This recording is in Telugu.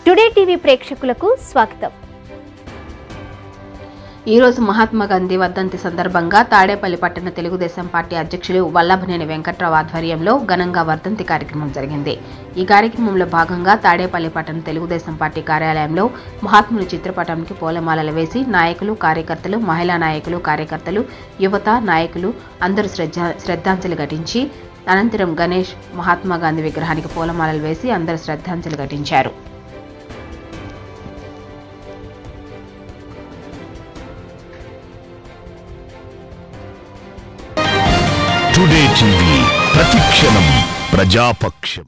టుడే టీవీ ప్రేక్షకులకు స్వాగతం ఈ రోజు మహాత్మా గాంధీ వర్ధంతి సందర్భంగా తాడేపల్లి పట్టణ తెలుగుదేశం పార్టీ అధ్యక్షులు వల్లభనేని వెంకట్రావు ఆధ్వర్యంలో ఘనంగా వర్ధంతి కార్యక్రమం జరిగింది ఈ కార్యక్రమంలో భాగంగా తాడేపల్లి పట్టణ తెలుగుదేశం పార్టీ కార్యాలయంలో మహాత్ముని చిత్రపటానికి పూలమాలలు వేసి నాయకులు కార్యకర్తలు మహిళా నాయకులు కార్యకర్తలు యువత నాయకులు అందరూ శ్రద్ధ శ్రద్ధాంజలి ఘటించి అనంతరం గణేష్ మహాత్మా గాంధీ విగ్రహానికి పూలమాలలు వేసి అందరూ శ్రద్ధాంజలి ఘటించారు టుడే టీవీ ప్రతిక్షణం ప్రజాపక్షం